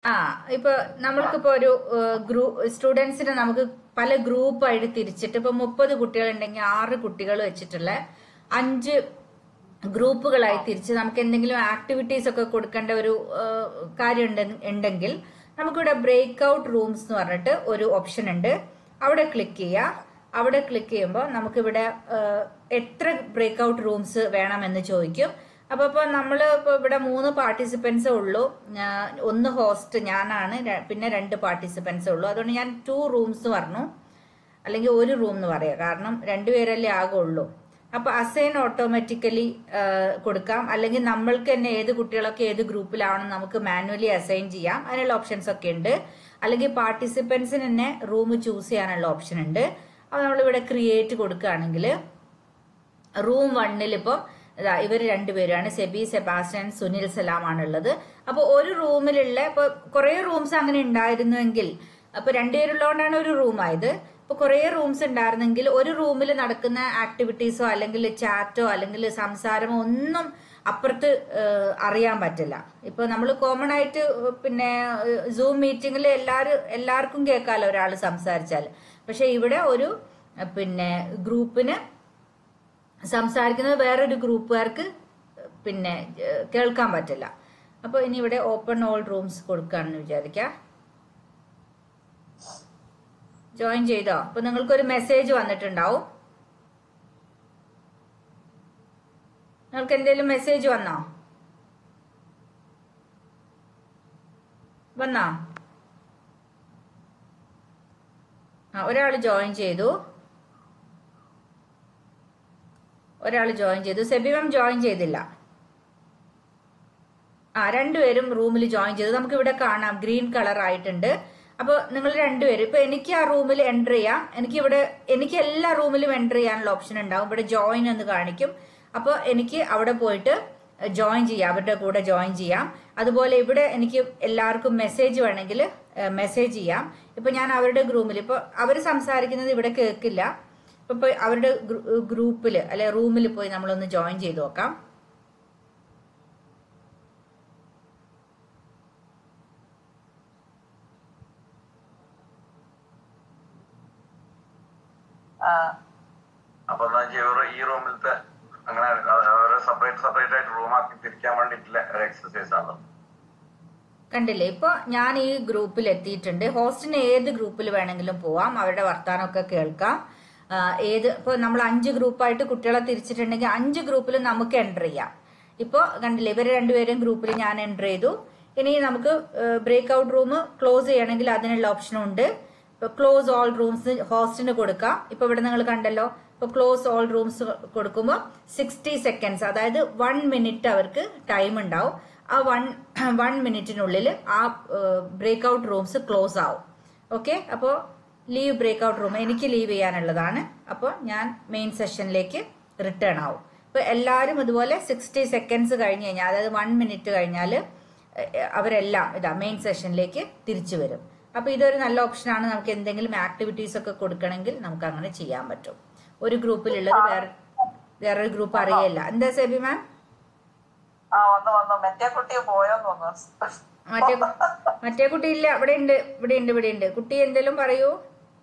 ആ ഇപ്പൊ നമ്മൾക്കിപ്പോ ഒരു ഗ്രൂ സ്റ്റുഡൻസിനെ നമുക്ക് പല ഗ്രൂപ്പായിട്ട് തിരിച്ചിട്ട് ഇപ്പൊ മുപ്പത് കുട്ടികളുണ്ടെങ്കിൽ ആറ് കുട്ടികൾ വെച്ചിട്ടുള്ള അഞ്ച് ഗ്രൂപ്പുകളായി തിരിച്ച് നമുക്ക് എന്തെങ്കിലും ആക്ടിവിറ്റീസ് ഒക്കെ കൊടുക്കേണ്ട ഒരു ആ, കാര്യം ഉണ്ടെ- ഉണ്ടെങ്കിൽ നമുക്കിവിടെ ബ്രേക്ക് ഔട്ട് റൂംസ് എന്ന് പറഞ്ഞിട്ട് ഒരു ഓപ്ഷൻ ഉണ്ട് അവിടെ ക്ലിക്ക് ചെയ്യുക അവിടെ ക്ലിക്ക് ചെയ്യുമ്പോൾ നമുക്കിവിടെ ആ, എത്ര ബ്രേക്ക് ഔട്ട് റൂംസ് വേണമെന്ന് ചോദിക്കും അപ്പൊ ഇപ്പൊ നമ്മള് ഇപ്പൊ ഇവിടെ മൂന്ന് പാർട്ടിസിപ്പൻസേ ഉള്ളൂ ഞാൻ- ഒന്ന് ഹോസ്റ്റ് ഞാനാണ് ര- പിന്നെ രണ്ട് പാർട്ടിസിപ്പൻസേ ഉള്ളൂ അതുകൊണ്ട് ഞാൻ ടു റൂംസ് പറഞ്ഞു അല്ലെങ്കിൽ ഒരു റൂം എന്ന് പറയാം കാരണം രണ്ടുപേരല്ലേ ആകുള്ളൂ അപ്പൊ അസൈൻ ഓട്ടോമാറ്റിക്കലി കൊടുക്കാം അല്ലെങ്കിൽ നമ്മൾക്ക് തന്നെ ഏത് കുട്ടികളൊക്കെ ഏത് ഗ്രൂപ്പിലാണെന്ന് നമുക്ക് മാനുവലി അസൈൻ ചെയ്യാം അതിനുള്ള ഓപ്ഷൻസ് ഒക്കെ ഉണ്ട് അല്ലെങ്കിൽ പാർട്ടിസിപ്പൻസിന് തന്നെ റൂം ചൂസ് ചെയ്യാനുള്ള ഓപ്ഷൻ ഉണ്ട് അപ്പൊ നമ്മളിവിടെ ക്രിയേറ്റ് കൊടുക്കുകയാണെങ്കിൽ റൂം വണ്ണിൽ ഇപ്പം ഇതാ ഇവർ രണ്ടുപേരാണ് സെബി സെബാസ്റ്റ്യൻ സുനിൽ സലാം ആണുള്ളത് അപ്പൊ ഒരു റൂമിലുള്ള ഇപ്പൊ കുറെ റൂംസ് അങ്ങനെ ഉണ്ടായിരുന്നുവെങ്കിൽ അപ്പൊ രണ്ടുപേരുള്ളതുകൊണ്ടാണ് ഒരു റൂം ആയത് ഇപ്പൊ കുറെ റൂംസ് ഉണ്ടായിരുന്നെങ്കിൽ ഒരു റൂമിൽ നടക്കുന്ന ആക്ടിവിറ്റീസോ അല്ലെങ്കിൽ ചാറ്റോ അല്ലെങ്കിൽ സംസാരമോ ഒന്നും അപ്പുറത്ത് ഏഹ്, അറിയാൻ പറ്റില്ല ഇപ്പൊ നമ്മൾ കോമൺ ആയിട്ട് പിന്നെ സൂം മീറ്റിംഗിൽ എല്ലാരും എല്ലാവർക്കും കേൾക്കാമല്ലോ ഒരാൾ സംസാരിച്ചാൽ പക്ഷെ ഇവിടെ ഒരു ഏഹ്, പിന്നെ ഗ്രൂപ്പിന് സംസാരിക്കുന്നത് വേറൊരു ഗ്രൂപ്പുകാർക്ക് പിന്നെ ഏഹ്, കേൾക്കാൻ പറ്റില്ല അപ്പോൾ ഇനി ഇവിടെ ഓപ്പൺ ഓൾ റൂംസ് കൊടുക്കുകയാണെന്ന് വിചാരിക്കാം ജോയിൻ ചെയ്തോ അപ്പൊ നിങ്ങൾക്കൊരു മെസ്സേജ് വന്നിട്ടുണ്ടാവും നിങ്ങൾക്ക് എന്തെങ്കിലും മെസ്സേജ് വന്നോ വന്നോ ആ ഒരാൾ ജോയിൻ ചെയ്തു ഒരാൾ ജോയിൻ ചെയ്തു സെബിമം ജോയിൻ ചെയ്തില്ല ആ രണ്ടുപേരും റൂമിൽ ജോയിൻ ചെയ്തു നമുക്ക് ഇവിടെ കാണാം ഗ്രീൻ കളർ ആയിട്ടുണ്ട് അപ്പോൾ നിങ്ങൾ രണ്ടുപേരും ഇപ്പൊ എനിക്ക് ആ റൂമിൽ എൻ്റർ ചെയ്യാം എനിക്ക് ഇവിടെ എനിക്ക് എല്ലാ റൂമിലും എൻ്റർ ചെയ്യാനുള്ള ഓപ്ഷൻ ഉണ്ടാവും ഇവിടെ ജോയിൻ എന്ന് കാണിക്കും അപ്പോൾ എനിക്ക് അവിടെ പോയിട്ട് ജോയിൻ ചെയ്യാം അവരുടെ കൂടെ ജോയിൻ ചെയ്യാം അതുപോലെ ഇവിടെ എനിക്ക് എല്ലാവർക്കും മെസ്സേജ് വേണമെങ്കിൽ മെസ്സേജ് ചെയ്യാം ഇപ്പൊ ഞാൻ അവരുടെ ഗ്രൂമിൽ ഇപ്പൊ അവർ സംസാരിക്കുന്നത് ഇവിടെ കേൾക്കില്ല ഇപ്പൊ ഇപ്പൊ അവരുടെ ഗ്രൂപ്പിൽ അല്ലെ റൂമിൽ പോയി നമ്മളൊന്ന് ജോയിൻ ചെയ്ത് നോക്കാം ആ, അപ്പൊ എന്താ വെച്ചാൽ ഇവർ ഈ റൂമിലത്തെ അങ്ങനെ ഓരോ സെപ്പറേറ്റ് സെപ്പറേറ്റ് ആയിട്ട് റൂം ആക്കി തിരിക്കാൻ വേണ്ടിയിട്ടുള്ള ഒരു എക്സസൈസ് ആണ് കണ്ടില്ലേ ഇപ്പൊ ഞാൻ ഈ ഗ്രൂപ്പിൽ എത്തിയിട്ടുണ്ട് ഹോസ്റ്റിന് ഏത് ഗ്രൂപ്പിൽ വേണമെങ്കിലും പോവാം അവരുടെ വർത്താനമൊക്കെ കേൾക്കാം ആ, ഏത് ഇപ്പൊ നമ്മൾ അഞ്ച് ഗ്രൂപ്പായിട്ട് കുട്ടികളെ തിരിച്ചിട്ടുണ്ടെങ്കിൽ അഞ്ച് ഗ്രൂപ്പിൽ നമുക്ക് എൻ്റർ ചെയ്യാം ഇപ്പോൾ കണ്ടില്ലേ ഇവർ രണ്ടുപേരും ഗ്രൂപ്പിൽ ഞാൻ എൻ്റർ ചെയ്തു ഇനി നമുക്ക് ബ്രേക്ക് ഔട്ട് റൂം ക്ലോസ് ചെയ്യണമെങ്കിൽ അതിനുള്ള ഓപ്ഷനും ഉണ്ട് ഇപ്പൊ ക്ലോസ് ഓൾ റൂംസ് ഹോസ്റ്റിന് കൊടുക്കാം ഇപ്പൊ ഇവിടെ നിങ്ങൾ കണ്ടല്ലോ ഇപ്പൊ ക്ലോസ് ഓൾ റൂംസ് കൊടുക്കുമ്പോൾ സിക്സ്റ്റി സെക്കൻഡ്സ് അതായത് വൺ മിനിറ്റ് അവർക്ക് ടൈം ഉണ്ടാവും ആ വൺ വൺ മിനിറ്റിനുള്ളിൽ ആ ബ്രേക്ക് ഔട്ട് റൂംസ് ക്ലോസ് ആവും ഓക്കെ അപ്പോൾ ലീവ് ബ്രേക്ക് ഔട്ട് റൂം എനിക്ക് ലീവ് ചെയ്യാനുള്ളതാണ് അപ്പോൾ ഞാൻ മെയിൻ സെഷനിലേക്ക് റിട്ടേൺ ആവും ഇപ്പോൾ എല്ലാവരും ഇതുപോലെ സിക്സ്റ്റി സെക്കൻഡ്സ് കഴിഞ്ഞ് കഴിഞ്ഞാൽ അതായത് വൺ മിനിറ്റ് കഴിഞ്ഞാൽ അവരെല്ലാം ഇതാ മെയിൻ സെഷനിലേക്ക് തിരിച്ചു വരും അപ്പോൾ ഇതൊരു നല്ല ഓപ്ഷനാണ് നമുക്ക് എന്തെങ്കിലും ആക്ടിവിറ്റീസ് ഒക്കെ കൊടുക്കണമെങ്കിൽ നമുക്ക് അങ്ങനെ ചെയ്യാൻ പറ്റും ഒരു ഗ്രൂപ്പിലുള്ളത് വേറെ വേറൊരു ഗ്രൂപ്പ് അറിയില്ല എന്താ സെബി മാം ആ വന്നു വന്നു മറ്റേ കുട്ടി പോയോന്ന് തോന്നുന്നു മറ്റേ കു- മറ്റേ കുട്ടി ഇല്ല ഇവിടെ ഉണ്ട് ഇവിടെ ഉണ്ട് ഇവിടെ ഉണ്ട് കുട്ടി എന്തെങ്കിലും പറയൂ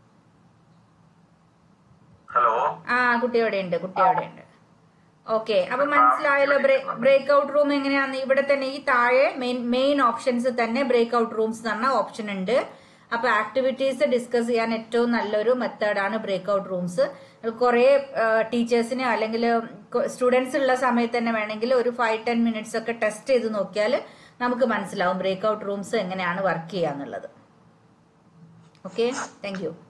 ഹലോ ആ കുട്ടി അവിടെ ഉണ്ട് കുട്ടി അവിടെ ഉണ്ട് ഓക്കെ അപ്പൊ മനസ്സിലായല്ലോ ബ്രേക്ക് ഔട്ട് റൂം എങ്ങനെയാന്ന് ഇവിടെ തന്നെ ഈ താഴെ മെയിൻ മെയിൻ ഓപ്ഷൻസ് തന്നെ ബ്രേക്ക് ഔട്ട് റൂംസ് എന്ന് പറഞ്ഞ ഓപ്ഷൻ ഉണ്ട് അപ്പൊ ആക്ടിവിറ്റീസ് ഡിസ്കസ് ചെയ്യാൻ ഏറ്റവും നല്ലൊരു മെത്തേഡാണ് ബ്രേക്ക് ഔട്ട് റൂംസ് കുറെ ടീച്ചേഴ്സിന് അല്ലെങ്കിൽ സ്റ്റുഡൻസ് ഉള്ള സമയത്ത് തന്നെ വേണമെങ്കിൽ ഒരു ഫൈവ് ടെൻ മിനിറ്റ്സ് ഒക്കെ ടെസ്റ്റ് ചെയ്ത് നോക്കിയാൽ നമുക്ക് മനസ്സിലാവും ബ്രേക്ക് ഔട്ട് റൂംസ് എങ്ങനെയാണ് വർക്ക് ചെയ്യാന്നുള്ളത് ഓക്കെ താങ്ക് യു